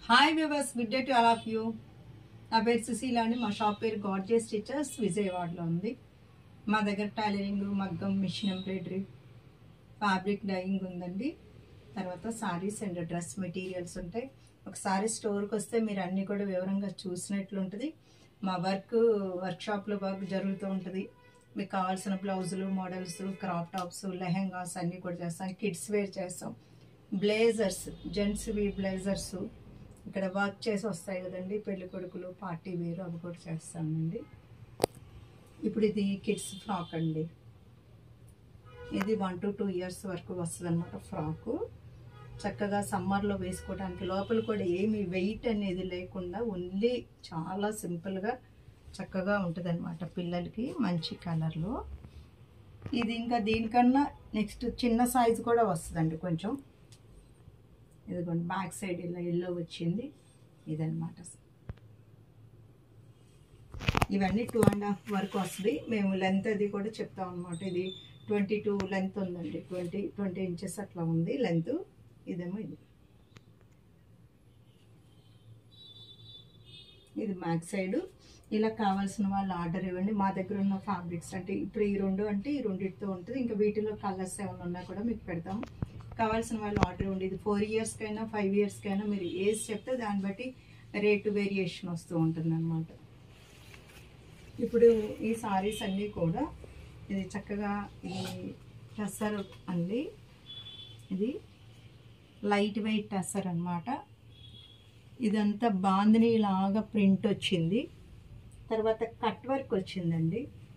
Hi viewers good day to all of you నా పేరు సుశీల అండి మా షాప్ పేరు గాడ్జెస్ స్టిచర్స్ విజయవాడలో ఉంది మా దగ్గర టైలరింగ్ మగ్గం మిషన్ ఎంబ్రాయిడరీ ఫ్యాబ్రిక్ డైయింగ్ ఉందండి తర్వాత సారీస్ అండ్ డ్రెస్ మెటీరియల్స్ ఉంటాయి ఒకసారి స్టోర్కి వస్తే మీరు అన్నీ కూడా వివరంగా చూసినట్లు ఉంటుంది మా వర్క్ వర్క్షాప్లో వర్క్ జరుగుతూ ఉంటుంది మీకు కావాల్సిన బ్లౌజులు మోడల్స్ క్రాప్ టాప్స్ లెహెంగాస్ అన్నీ కూడా చేస్తాం కిడ్స్ వేర్ చేస్తాం బ్లేజర్స్ జెంట్స్వి బ్లేజర్స్ ఇక్కడ వర్క్ చేసి వస్తాయి కదండి పెళ్లి కొడుకులు పార్టీ వేర్ అవి కూడా చేస్తామండి ఇప్పుడు ఇది కిడ్స్ ఫ్రాక్ అండి ఇది వన్ టు టూ ఇయర్స్ వరకు వస్తుంది అనమాట ఫ్రాకు చక్కగా సమ్మర్లో వేసుకోవడానికి లోపల కూడా ఏమి వెయిట్ అనేది లేకుండా ఓన్లీ చాలా సింపుల్గా చక్కగా ఉంటుంది అనమాట పిల్లలకి మంచి కలర్లో ఇది ఇంకా దీనికన్నా నెక్స్ట్ చిన్న సైజు కూడా వస్తుందండి కొంచెం ఇదిగోండి బ్యాక్ సైడ్ ఇలా ఎల్లో వచ్చింది ఇదనమాట ఇవన్నీ టూ అండ్ హాఫ్ వరకు వస్తుంది మేము లెంత్ అది కూడా చెప్తాం అనమాట ఇది ట్వంటీ టూ లెంత్ ఉందండి ట్వంటీ ట్వంటీ ఇంచెస్ అట్లా ఉంది లెంత్ ఇదేమో ఇది ఇది బ్యాక్ సైడ్ ఇలా కావాల్సిన వాళ్ళు ఆర్డర్ ఇవ్వండి మా దగ్గర ఉన్న ఫ్యాబ్రిక్స్ అంటే ఇప్పుడు ఈ రెండు అంటే ఈ రెండింటితో ఉంటుంది ఇంకా వీటిలో కలర్స్ ఏమైనా ఉన్నా కూడా మీకు పెడతాం కావాల్సిన వాళ్ళు ఆర్డర్ ఇవ్వండి ఇది ఫోర్ ఇయర్స్కైనా ఫైవ్ ఇయర్స్కైనా మీరు ఏజ్ చెప్తే దాన్ని బట్టి రేటు వేరియేషన్ వస్తూ ఉంటుంది అనమాట ఇప్పుడు ఈ సారీస్ అన్నీ కూడా ఇది చక్కగా ఈ టెస్సర్ అండి ఇది లైట్ వెయిట్ టెస్సర్ అనమాట ఇదంతా బాందిని లాగా ప్రింట్ వచ్చింది తర్వాత కట్ వర్క్ వచ్చిందండి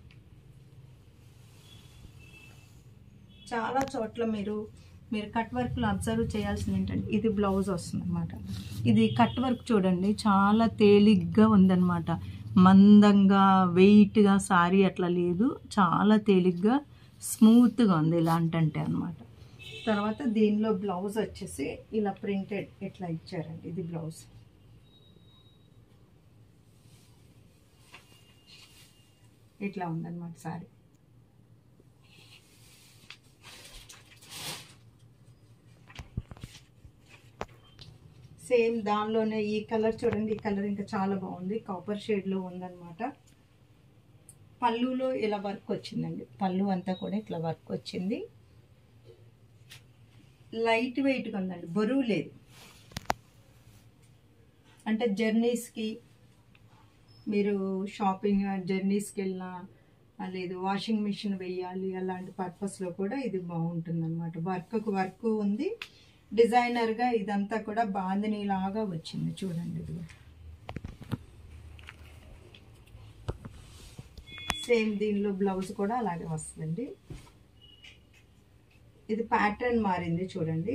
చాలా చోట్ల మీరు మీరు కట్ వర్క్లో అబ్జర్వ్ చేయాల్సింది ఏంటంటే ఇది బ్లౌజ్ వస్తుంది అనమాట ఇది కట్ వర్క్ చూడండి చాలా తేలిగ్గా ఉందన్నమాట మందంగా వెయిట్గా సారీ అట్లా లేదు చాలా తేలిగ్గా స్మూత్గా ఉంది ఇలాంటంటే అనమాట తర్వాత దీనిలో బ్లౌజ్ వచ్చేసి ఇలా ప్రింటెడ్ ఇట్లా ఇచ్చారండి ఇది బ్లౌజ్ ఇట్లా ఉందన్నమాట సారీ సేమ్ దానిలోనే ఈ కలర్ చూడండి ఈ కలర్ ఇంకా చాలా బాగుంది కాపర్ షేడ్లో ఉందన్నమాట పళ్ళులో ఇలా వర్క్ వచ్చిందండి పళ్ళు అంతా కూడా ఇట్లా వర్క్ వచ్చింది లైట్ వెయిట్గా ఉందండి బరువు లేదు అంటే జర్నీస్కి మీరు షాపింగ్ జర్నీస్కి వెళ్ళినా లేదు వాషింగ్ మిషన్ వేయాలి అలాంటి పర్పస్లో కూడా ఇది బాగుంటుంది అనమాట వర్క్కు వర్క్ ఉంది డిజైనర్గా ఇదంతా కూడా బాందిని లాగా వచ్చింది చూడండి ఇది సేమ్ దీనిలో బ్లౌజ్ కూడా అలాగే వస్తుందండి ఇది ప్యాటర్న్ మారింది చూడండి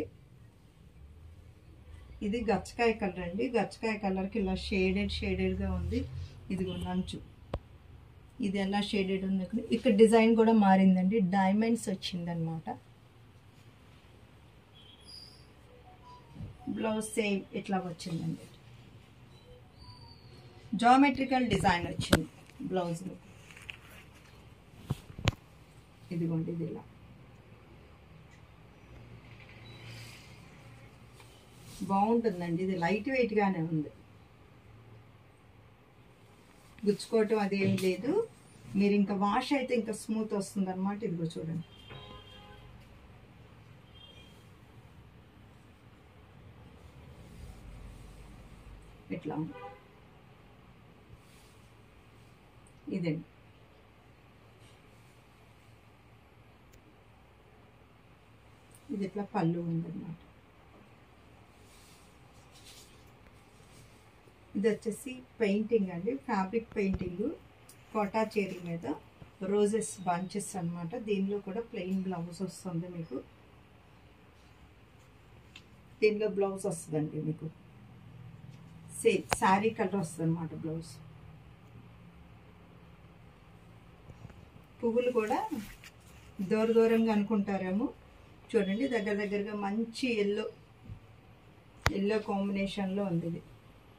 ఇది గచ్చకాయ కలర్ అండి గచ్చకాయ కలర్కి ఇలా షేడెడ్ షేడెడ్గా ఉంది ఇదిగో నంచు ఇది ఎలా షేడెడ్ ఉంది ఇక్కడ డిజైన్ కూడా మారిందండి డైమండ్స్ వచ్చిందనమాట బ్లౌజ్ సేమ్ ఇట్లా వచ్చిందండి జామెట్రికల్ డిజైన్ వచ్చింది బ్లౌజ్లో ఇదిగోండి ఇది ఇలా బాగుంటుందండి ఇది లైట్ వెయిట్గానే ఉంది గుచ్చుకోవటం అదేం లేదు మీరు ఇంకా వాష్ అయితే ఇంకా స్మూత్ వస్తుంది అనమాట ఇదిగో చూడండి ఇట్లా ఇదండి ఇది ఇట్లా పళ్ళు ఉందన్నమాట ఇది వచ్చేసి పెయింటింగ్ అండి ఫ్యాబ్రిక్ పెయింటింగ్ కోటా చేరీ మీద రోజెస్ బంచెస్ అనమాట దీనిలో కూడా ప్లెయిన్ బ్లౌజ్ వస్తుంది మీకు దీనిలో బ్లౌజ్ వస్తుందండి మీకు సేమ్ శారీ కలర్ వస్తుంది అనమాట బ్లౌజ్ పువ్వులు కూడా దూర దూరంగా అనుకుంటారేమో చూడండి దగ్గర దగ్గరగా మంచి ఎల్లో ఎల్లో కాంబినేషన్లో ఉంది ఇది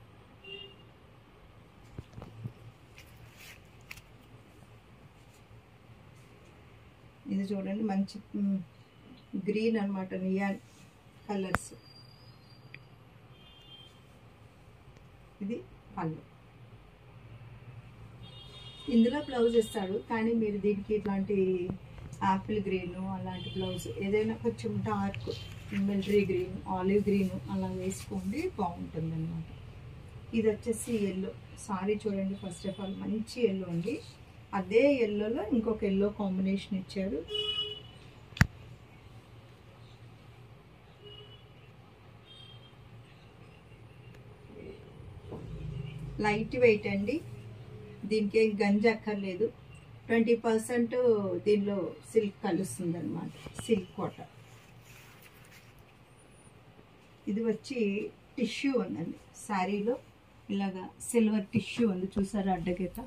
ఇది చూడండి మంచి గ్రీన్ అనమాట నియాన్ కలర్స్ ఇది పళ్ళు ఇందులో బ్లౌజ్ ఇస్తాడు కానీ మీరు దీనికి ఇట్లాంటి యాపిల్ గ్రీన్ అలాంటి బ్లౌజ్ ఏదైనా కొంచెం dark military green olive green అలా వేసుకోండి బాగుంటుంది అనమాట ఇది వచ్చేసి ఎల్లో సారీ చూడండి ఫస్ట్ ఆఫ్ ఆల్ మంచి ఎల్లో అండి అదే ఎల్లోలో ఇంకొక ఎల్లో కాంబినేషన్ ఇచ్చారు లైట్ వెయిట్ అండి దీనికి ఏం గంజి అక్కర్లేదు ట్వంటీ పర్సెంట్ దీనిలో సిల్క్ కలుస్తుంది అనమాట సిల్క్ కాటన్ ఇది వచ్చి టిష్యూ ఉందండి శారీలో ఇలాగా సిల్వర్ టిష్యూ ఉంది చూసారా అడ్డగీత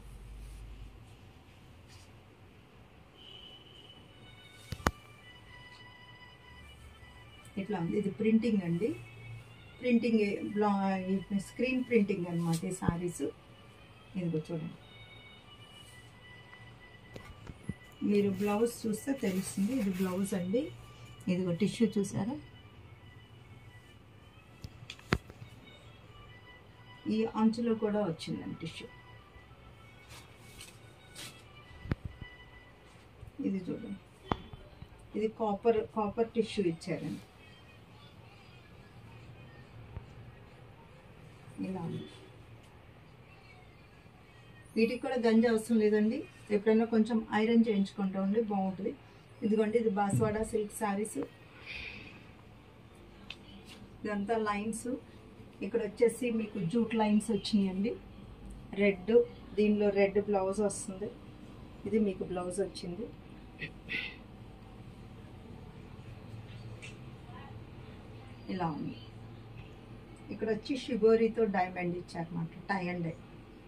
ఇట్లా ఉంది ఇది ప్రింటింగ్ అండి ప్రింటింగ్ బ్లా స్క్రీన్ ప్రింటింగ్ అనమాట ఈ సారీస్ ఇదిగో చూడండి మీరు బ్లౌజ్ చూస్తే తెలుస్తుంది ఇది బ్లౌజ్ అండి ఇదిగో టిష్యూ చూసారా ఈ అంచులో కూడా వచ్చిందండి టిష్యూ ఇది చూడండి ఇది కాపర్ కాపర్ టిష్యూ ఇచ్చారండి ఇలా ఉంది వీటికి కూడా గంజి అవసరం లేదండి ఎప్పుడైనా కొంచెం ఐరన్ చేయించుకుంటా ఉండి బాగుంటుంది ఇదిగోండి ఇది బాస్వాడా సిల్క్ శారీస్ ఇదంతా లైన్స్ ఇక్కడ వచ్చేసి మీకు జూట్ లైన్స్ వచ్చినాయండి రెడ్ దీనిలో రెడ్ బ్లౌజ్ వస్తుంది ఇది మీకు బ్లౌజ్ వచ్చింది ఇలా ఉంది ఇక్కడ వచ్చి షిబోరితో డైమండ్ ఇచ్చారన్నమాట టై అండ్ డై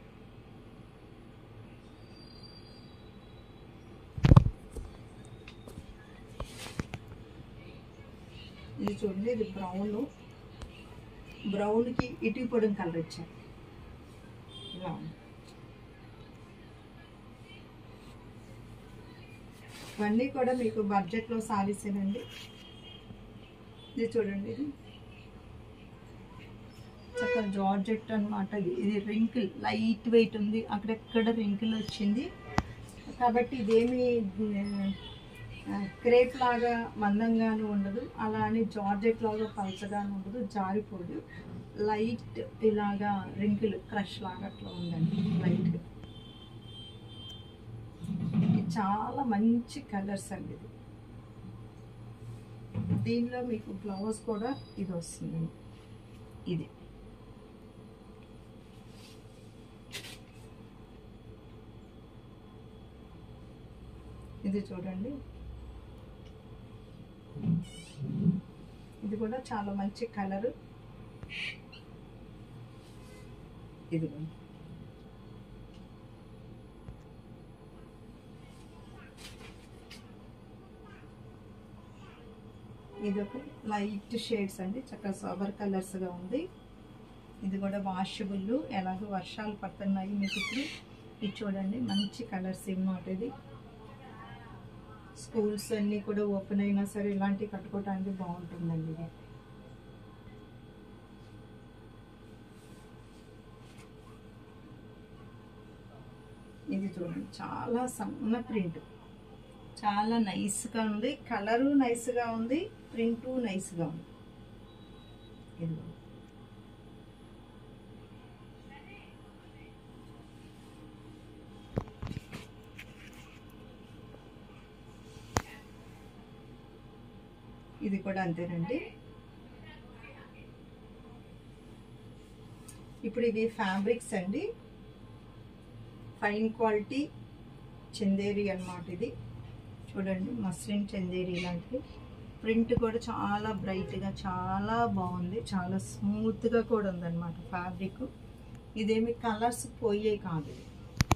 ఇది చూడండి ఇది బ్రౌన్ బ్రౌన్కి ఇటు పొడిన కలర్ ఇచ్చారు ఇలా ఉంది ఇవన్నీ కూడా మీకు బడ్జెట్లో సారీసేనండి ఇది చూడండి ఇది చక్కగా జార్జెట్ అనమాట ఇది ఇది రింకిల్ లైట్ వెయిట్ ఉంది అక్కడెక్కడ రింకిల్ వచ్చింది కాబట్టి ఇదేమి క్రేప్ లాగా మందంగాను ఉండదు అలా అని జార్జెట్ లాగా పలచగాను ఉండదు జారిపోదు లైట్ ఇలాగా రింకిల్ క్రష్ లాగా అట్లా ఉందండి లైట్గా ఇది చాలా మంచి కలర్స్ అండి ఇది దీనిలో మీకు బ్లౌజ్ కూడా ఇది వస్తుంది ఇది ఇది చూడండి ఇది కూడా చాలా మంచి కలరు ఇది కూడా. ఇది ఒక లైట్ షేడ్స్ అండి చక్కగా సోబర్ కలర్స్గా ఉంది ఇది కూడా వాషబుల్ ఎలాగో వర్షాలు పడుతున్నాయి మీకు ఇప్పుడు ఇది చూడండి మంచి కలర్స్ ఏమన్నమాట ఇది స్కూల్స్ అన్నీ కూడా ఓపెన్ అయినా సరే ఇలాంటివి కట్టుకోవడానికి బాగుంటుందండి ఇది ఇది చూడండి చాలా సన్న ప్రింట్ చాలా నైస్గా ఉంది కలరు నైస్గా ఉంది ప్రింటు నైస్గా ఉంది ఇది ఇది కూడా అంతేనండి ఇప్పుడు ఇవి ఫ్యాబ్రిక్స్ అండి ఫైన్ క్వాలిటీ చందేరి అన్నమాట ఇది చూడండి మస్లిన్ చందేరి లాంటిది ప్రింట్ కూడా చాలా బ్రైట్గా చాలా బాగుంది చాలా స్మూత్గా కూడా ఉందన్నమాట ఫ్యాబ్రిక్ ఇదేమి కలర్స్ పోయే కాదు ఇది.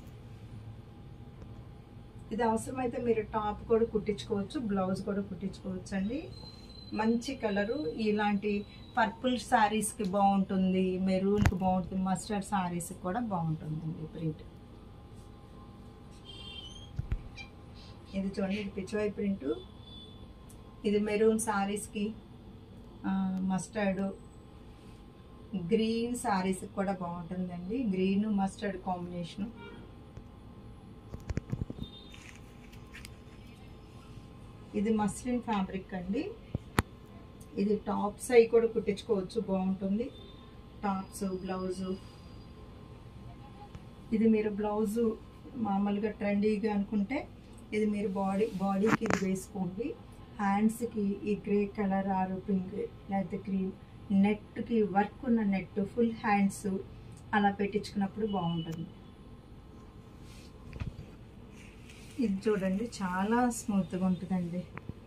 ఇది అవసరమైతే మీరు టాప్ కూడా కుట్టించుకోవచ్చు బ్లౌజ్ కూడా కుట్టించుకోవచ్చు అండి మంచి కలరు ఇలాంటి పర్పుల్ శారీస్కి బాగుంటుంది మెరూన్కి బాగుంటుంది మస్టర్డ్ శారీస్కి కూడా బాగుంటుందండి ప్రింట్ ఇది చూడండి ఇది పిచ్చివాయి ప్రింట్ ఇది మెరూన్ శారీస్కి మస్టర్డ్ గ్రీన్ సారీస్ కూడా బాగుంటుందండి గ్రీన్ మస్టర్డ్ కాంబినేషన్ ఇది మస్లిన్ ఫ్యాబ్రిక్ అండి ఇది టాప్స్ అవి కూడా కుట్టించుకోవచ్చు బాగుంటుంది టాప్స్ బ్లౌజు ఇది మీరు బ్లౌజు మామూలుగా ట్రెండీగా అనుకుంటే ఇది మీరు బాడీ బాడీకి ఇది వేసుకోండి హ్యాండ్స్కి ఈ గ్రే కలర్ ఆర్ పింక్ లేకపోతే క్రీమ్ నెట్కి వర్క్ ఉన్న నెట్ ఫుల్ హ్యాండ్స్ అలా పెట్టించుకున్నప్పుడు బాగుంటుంది ఇది చూడండి చాలా స్మూత్గా ఉంటుందండి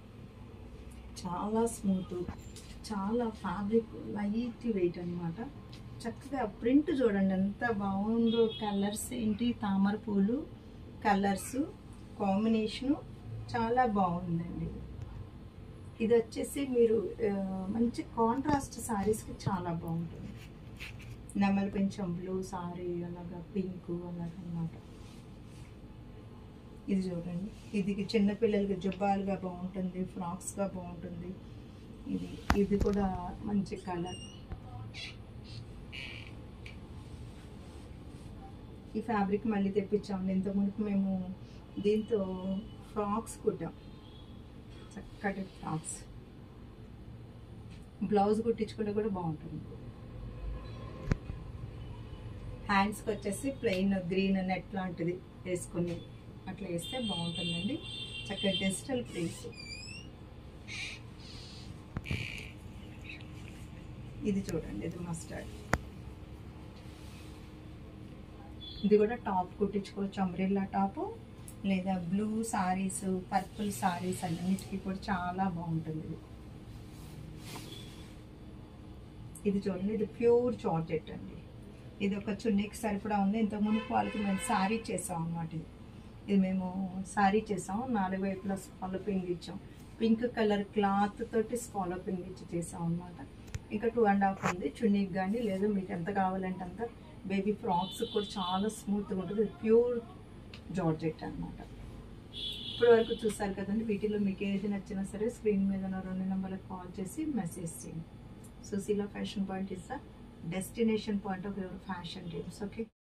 చాలా స్మూత్ చాలా ఫ్యాబ్రిక్ లైట్ వెయిట్ అనమాట చక్కగా ప్రింట్ చూడండి ఎంత బాగుందో కలర్స్ ఏంటి తామర పూలు కలర్స్ కాంబినేషను చాలా బాగుందండి ఇది వచ్చేసి మీరు ఆ, మంచి కాంట్రాస్ట్ సారీస్కి చాలా బాగుంటుంది నెమలి పెంచం బ్లూ సారీ అలాగా పింక్ అలాగనమాట ఇది చూడండి ఇది చిన్నపిల్లలకి జుబ్బాలుగా బాగుంటుంది ఫ్రాక్స్గా బాగుంటుంది ఇది ఇది కూడా మంచి కలర్ ఈ ఫ్యాబ్రిక్ మళ్ళీ తెప్పించాము ఇంత మునుపు మేము దీంతో ఫ్రాక్స్ కుట్టాం చక్కటి ఫ్రాక్స్ బ్లౌజ్ కుట్టించుకుంటే కూడా బాగుంటుంది హ్యాండ్స్కి వచ్చేసి ప్లెయిన్ గ్రీన్ నెట్ లాంటిది వేసుకుని అట్లా వేస్తే బాగుంటుందండి చక్కగా డిజిటల్ ప్రింట్స్ ఇది చూడండి ఇది మస్టర్డ్ ఇది కూడా టాప్ కుట్టించుకోవచ్చు అంబ్రెల్లా టాప్ లేదా బ్లూ సారీస్ పర్పుల్ సారీస్ అన్నిటికీ కూడా చాలా బాగుంటుంది ఇది ఇది చూడండి ఇది ప్యూర్ జార్జెట్ అండి ఇది ఒక చున్నీకి సరిపడా ఉంది ఇంత మునుపు వాళ్ళకి మేము శారీ చేసాం అన్నమాట ఇది ఇది మేము శారీ చేసాం నాలుగు వైపులా స్కాలపింగ్ ఇచ్చాం పింక్ కలర్ క్లాత్ తోటి స్కాలపింగ్ ఇచ్చి చేసాం అన్నమాట ఇంకా టూ అండ్ హాఫ్ ఉంది చున్నీకి కానీ లేదా మీకు ఎంత కావాలంటే అంత బేబీ ఫ్రాక్స్ కూడా చాలా స్మూత్గా ఉంటుంది ప్యూర్ జార్జెట్ అన్నమాట ఇప్పటి వరకు చూసారు కదండి వీటిలో మీకు ఏది నచ్చినా సరే స్క్రీన్ మీద ఉన్న రెండు నెంబర్లకు కాల్ చేసి మెసేజ్ చేయండి Sushila fashion point is the destination point of your fashion dreams okay